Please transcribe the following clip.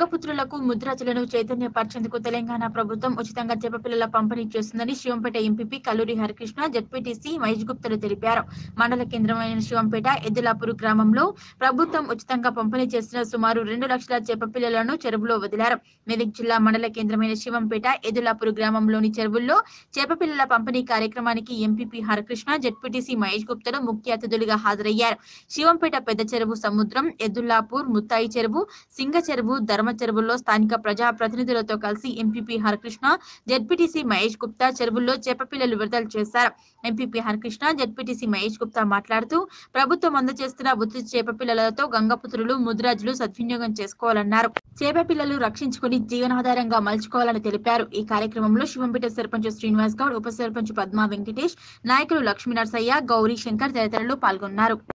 గంగపుత్రులకు ముద్రాజులను చైతన్యపరిచేందుకు తెలంగాణ ప్రభుత్వం ఉచితంగా చేపపిల్లల పంపిణీ చేస్తుందని శివంపేట ఎంపీపీ కల్లూరి హరికృష్ణ జడ్పీటీసీ మహేష్ గుప్తలు తెలిపారు మండల కేంద్రమైన శివంపేట ఎద్దులాపూర్ గ్రామంలో ప్రభుత్వం ఉచితంగా పంపిణీ చేసిన సుమారు రెండు లక్షల చేపపిల్లలను చెరువులో వదిలారు మెదక్ జిల్లా మండల కేంద్రమైన శివంపేట ఎద్దులాపూర్ గ్రామంలోని చెరువుల్లో చేపపిల్లల పంపిణీ కార్యక్రమానికి ఎంపీపీ హరికృష్ణ జడ్పీటీసీ మహేష్ గుప్తలు ముఖ్య అతిథులుగా హాజరయ్యారు శివంపేట పెద్ద చెరువు సముద్రం ఎద్దుల్లాపూర్ ముత్తాయి చెరువు సింగ చెరువు ధర్మ చెరువుల్లో స్థానిక ప్రజా ప్రతినిధులతో కలిసి ఎంపీపీ హరికృష్ణ జడ్పీటీసీ మహేష్ గుప్తా చెరువుల్లో చేపపిల్లలు విడుదల చేశారు ఎంపీపీ హరికృష్ణ జడ్పీటీసీ మహేష్ గుప్తా మాట్లాడుతూ ప్రభుత్వం అందజేస్తున్న ఉచిత చేపపిల్లలతో గంగపుత్రులు ముద్రాజులు సద్వినియోగం చేసుకోవాలన్నారు చేపపిల్లలు రక్షించుకుని జీవనాధారంగా మలుచుకోవాలని తెలిపారు ఈ కార్యక్రమంలో శివంపేట సర్పంచ్ శ్రీనివాస్ గౌడ్ ఉప సర్పంచ్ పద్మా వెంకటేష్ నాయకులు లక్ష్మీ నరసయ్య గౌరీ శంకర్ తదితరులు పాల్గొన్నారు